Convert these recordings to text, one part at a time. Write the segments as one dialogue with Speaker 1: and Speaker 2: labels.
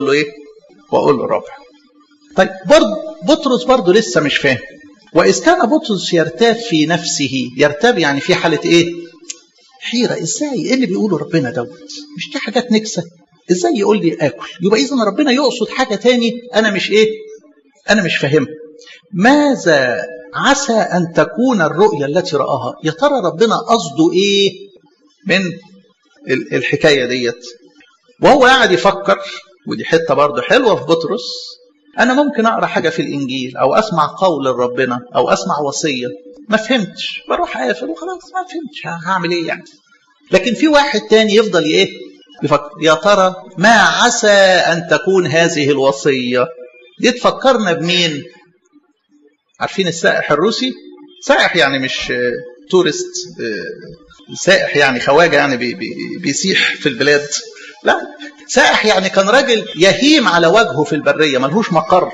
Speaker 1: له ايه واقول له رابع طيب برضه بطرس برضه لسه مش فاهم واذ كان بطرس يرتاب في نفسه يرتاب يعني في حاله ايه حيره ازاي ايه اللي بيقوله ربنا دوت مش دي حاجات نكسه ازاي يقول لي اكل يبقى اذا ربنا يقصد حاجه تاني انا مش ايه انا مش فاهمها ماذا عسى ان تكون الرؤيا التي راها يا ترى ربنا قصده ايه من الحكايه ديت وهو قاعد يفكر ودي حته برضه حلوه في بطرس انا ممكن اقرا حاجه في الانجيل او اسمع قول ربنا او اسمع وصيه ما فهمتش بروح قافل وخلاص ما فهمتش هعمل ايه يعني لكن في واحد تاني يفضل ايه يفكر يا ترى ما عسى ان تكون هذه الوصيه دي تفكرنا بمين عارفين السائح الروسي سائح يعني مش تورست سائح يعني خواجه يعني بي بي بيسيح في البلاد لا سائح يعني كان راجل يهيم على وجهه في البريه ملهوش مقر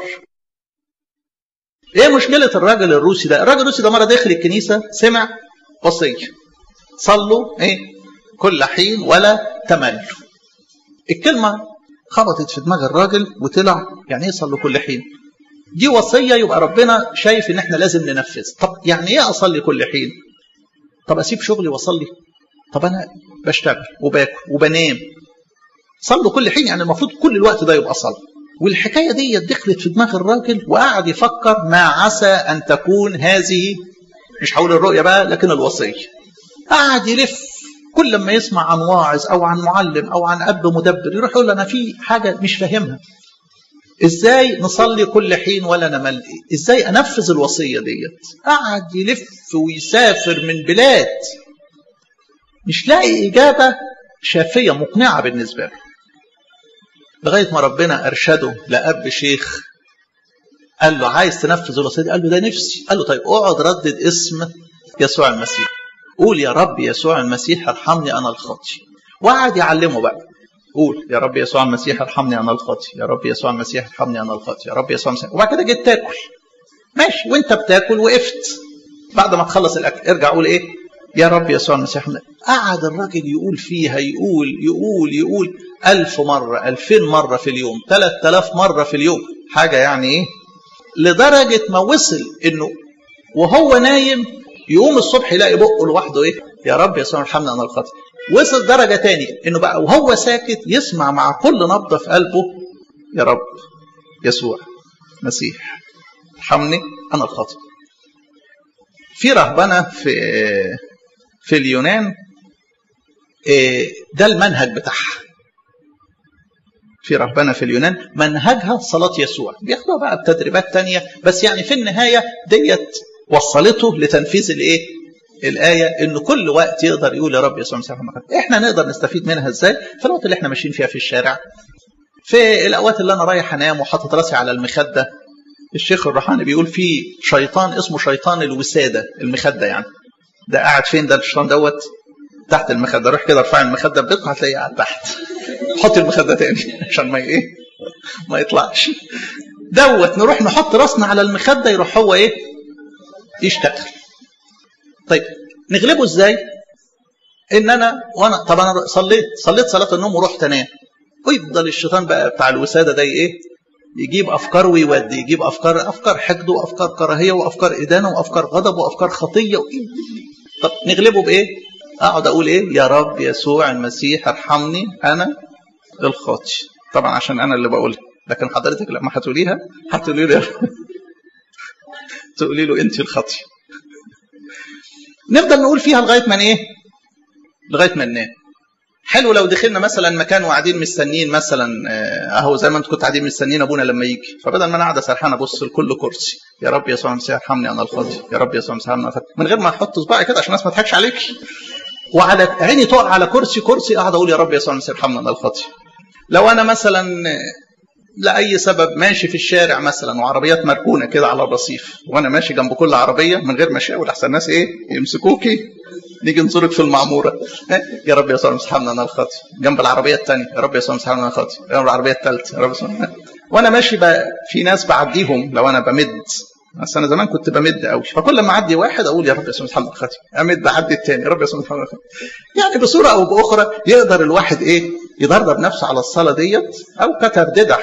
Speaker 1: ايه مشكله الراجل الروسي ده الراجل الروسي ده مره داخل الكنيسه سمع وصيه صلوا ايه كل حين ولا تملوا الكلمه خبطت في دماغ الراجل وطلع يعني ايه صلوا كل حين دي وصيه يبقى ربنا شايف ان احنا لازم ننفذ طب يعني ايه اصلي كل حين طب اسيب شغلي واصلي طب انا بشتغل وباكل وبنام صلوا كل حين يعني المفروض كل الوقت ده يبقى صلاه والحكايه دي دخلت في دماغ الراجل وقعد يفكر ما عسى ان تكون هذه مش حول الرؤيه بقى لكن الوصيه قعد يلف كل لما يسمع عن واعظ او عن معلم او عن اب مدبر يروح يقول انا في حاجه مش فاهمها ازاي نصلي كل حين ولا نمل ازاي انفذ الوصيه ديت قعد يلف ويسافر من بلاد مش لاقي اجابه شافيه مقنعه بالنسبه له لغايه ما ربنا ارشده لاب شيخ قال له عايز تنفذ الوصيه دي قال له ده نفسي قال له طيب اقعد ردد اسم يسوع المسيح قول يا رب يسوع المسيح ارحمني انا الخاطي وقعد يعلمه بقى قول يا رب يسوع المسيح ارحمني انا الخاطي يا رب يسوع المسيح ارحمني انا الخاطي يا رب يسوع المسيح وبعد كده جيت تاكل ماشي وانت بتاكل وقفت بعد ما تخلص الاكل ارجع قول ايه يا رب يسوع المسيح قعد الراجل يقول فيها يقول يقول يقول ألف مرة ألفين مرة في اليوم ثلاث آلاف مرة في اليوم حاجة يعني إيه لدرجة ما وصل إنه وهو نايم يقوم الصبح يلاقي بقه لوحده إيه يا رب يسوع ارحمنا أنا الخاطئ وصل درجة تاني إنه بقى وهو ساكت يسمع مع كل نبضة في قلبه يا رب يسوع مسيح ارحمني أنا الخاطئ في رهبنة في في اليونان ده المنهج بتاعها في رهبنه في اليونان منهجها صلاه يسوع بياخدوها بقى بتدريبات تانية بس يعني في النهايه ديت وصلته لتنفيذ الايه الايه انه كل وقت يقدر يقول يا رب يسوع مسيح احنا نقدر نستفيد منها ازاي في الوقت اللي احنا ماشيين فيها في الشارع في الاوقات اللي انا رايح انام وحاطط راسي على المخده الشيخ الروحاني بيقول في شيطان اسمه شيطان الوساده المخده يعني ده قاعد فين ده الشيطان دوت تحت المخده روح كده ارفع المخده بدقه هتلاقيه قاعد تحت حط المخده تاني عشان ما ايه ما يطلعش دوت نروح نحط راسنا على المخده يروح هو ايه يشتغل طيب نغلبه ازاي ان انا وانا طب انا صليت صليت صلاه النوم ورحت انام ويفضل الشيطان بقى بتاع الوساده ده ايه يجيب افكار ويودي يجيب افكار افكار حقد وافكار كراهيه وافكار ادانه وافكار غضب وافكار خطيه وإيه؟ طب نغلبه بايه اقعد اقول ايه يا رب يسوع المسيح ارحمني انا الخاطي طبعا عشان انا اللي بقولها لكن حضرتك لما هتقوليها هتقولي له تقولي له انت الخاطي نفضل نقول فيها لغايه ما ايه لغايه ما ننام حلو لو دخلنا مثلا مكان وقاعدين مستنيين مثلا اهو زي ما انتوا كنتوا قاعدين مستنيين ابونا لما يجي فبدل ما انا قاعد سرحان ابص لكل كرسي يا رب يسوع المسيح ارحمني انا الخاطي يا رب يسوع المسيح ارحمني من غير ما احط صباعي كده عشان الناس ما تضحكش عليك وعلى عيني تقع على كرسي كرسي اقعد اقول يا رب يسوع المسيح ارحمنا انا الخاطي لو انا مثلا لاي سبب ماشي في الشارع مثلا وعربيات مركونه كده على الرصيف وانا ماشي جنب كل عربيه من غير ما اشاور احسن الناس ايه يمسكوكي نيجي نزورك في المعموره يا رب يسوع المسيح ارحمنا انا الخاطي جنب العربيه الثانيه يا رب يسوع المسيح ارحمنا انا الخاطي جنب العربيه الثالثه يا رب يسوع وانا ماشي بقى في ناس بعديهم لو انا بمد بس انا زمان كنت بمد قوي فكل ما اعدي واحد اقول يا رب يسوع المسيح الخاتم امد اعدي الثاني يا رب يسوع المسيح الخاتم يعني بصوره او باخرى يقدر الواحد ايه يدرب نفسه على الصلاه ديت او كترددها